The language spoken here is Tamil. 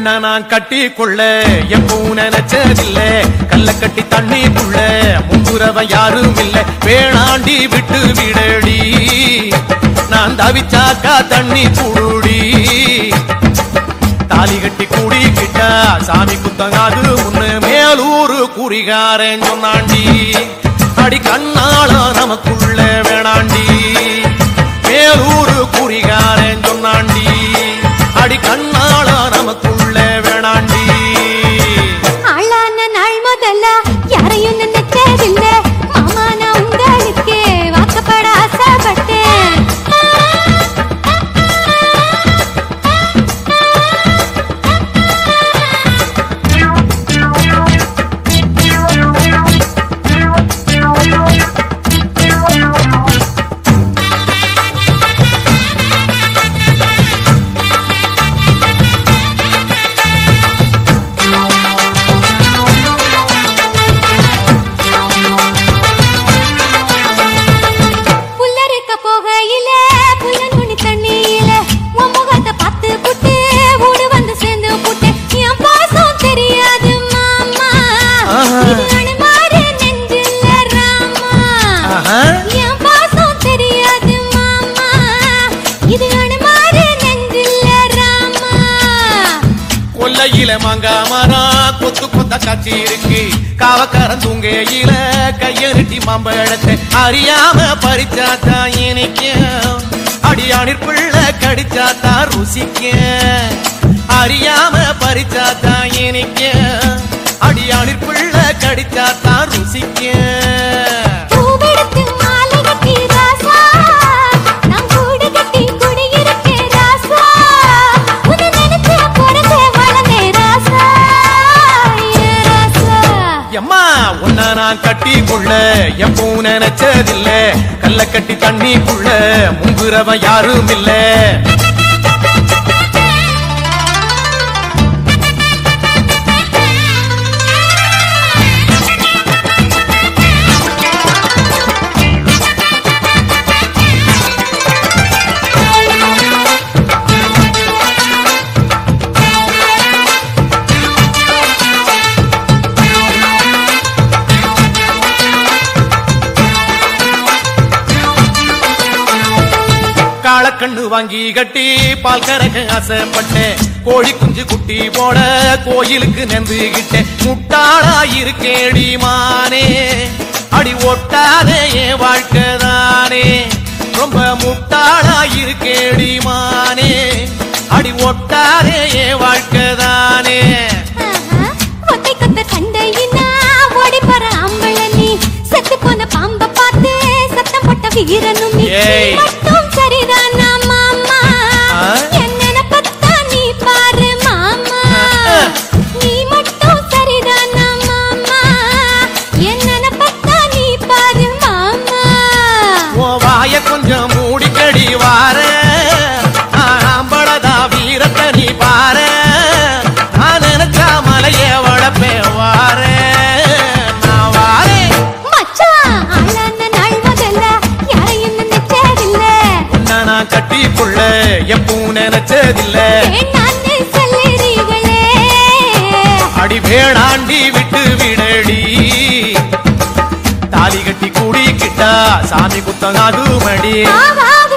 உன்னை நான் கட்டி கொள்ள எப்பவும் நினைச்சதில்ல கல்ல கட்டி தண்ணிக்குள்ள முன்புறவன் யாரும் இல்ல வேணாண்டி விட்டு விடடி நான் தவிச்சாக்கா தண்ணி குடுடி தாலி கட்டி கூடிக்கிட்டா சாமி குத்தங்காது முன்னு மேலூரு குறிகாரன் சொன்னாண்டி அடி கண்ணால நமக்குள்ள வேணாண்டி மேலூரு குறிகாரன் சொன்னாண்டி அடி கண்ணால நமக்குள்ள வேணாண்டி ஆளான நாள் முதல்ல யாரையும் நினைச்சதில்ல மாமா நான் உங்களுக்கு வாக்கப்பட ஆசைப்பட்டேன் புல்லறுக்க போகையில புயல் நுனி தண்ணியில உன் முகத்தை பார்த்து புட்டு ஊடு வந்து சேர்ந்து புட்டு என் பாசம் தெரியாது மாமா ஆஹா. இது அனுமாரு நெஞ்சில்ல ராமா ஆஹா. என் பாசம் தெரியாது மாமா இது அனுமாரு நெஞ்சில்ல ராமா கொல்லையில மாங்கா மரம் கொத்து கொத்த காட்சி இருக்கு காவக்காரன் தூங்கையில கையெழுட்டி மாம்பழத்தை அறியாம பறிச்சாத்தா இனிக்கும் அடியானிற் பிள்ளை கடிச்சாத்தா ருசிக்கும் அறியாம பறிச்சாத்தா இனிக்கும் அடியானிற் பிள்ளை கடிச்சாத்தா ருசிக்கும் பூவெடுத்து மாலை கட்டி ராசா நான் கூடு கட்டி குடியிருக்கேன் ராசா உன்னை நினைச்சு பிறந்தே வளர்ந்தேன் ராசா ஏ ராசா எம்மா உன்னை நான் கட்டி கொள்ள எப்பவும் நினைச்சதில்ல கல்ல கட்டி தண்ணிக்குள்ள முங்குறவன் யாரும் இல்ல காளக்கண்ணு வாங்கி கட்டி பால் கறக்க ஆசைப்பட்டேன் கோழி குஞ்சு குட்டி போட கோயிலுக்கு நெந்துகிட்டேன் முட்டாளா இருக்கேடி மானே அடி ஒட்டாதே என் வாழ்க்கை தானே ரொம்ப முட்டாளா இருக்கேடி மானே அடி ஒட்டாதே என் வாழ்க்கை தானே ஆஹா, ஒத்தை கொத்த சண்டையினா ஓடி போற ஆம்பள நீ செத்து போன பாம்ப பார்த்து சத்தம் போட்ட வீரனும் நீ ஏய். மட்டும் சரிதானா மாமா ஆ? என்ன பத்தா நீ பாரு மாமா ஆ. நீ மட்டும் சரிதானா மாமா என்ன பத்தா நீ பாரு மாமா உன் வாய கொஞ்சம் மூடிக்கடி வார ஆம்பளதா வீரத்தை நீ பாரு நான் நினைச்சா மலைய வளப்பே வார நான் வாரேன் மச்சான் ஆளான நாள் முதல்ல யாரையும் நினைச்சதில்ல உன்னை நான் கட்டி கொள்ள எப்பவும் நினைச்சதில்ல வேணான்னு சொல்லுறீங்களே அடி வேணாண்டி விட்டு விடடி தாலி கட்டி கூடிக்கிட்டா சாமி குத்தம் அதுமடி வா வா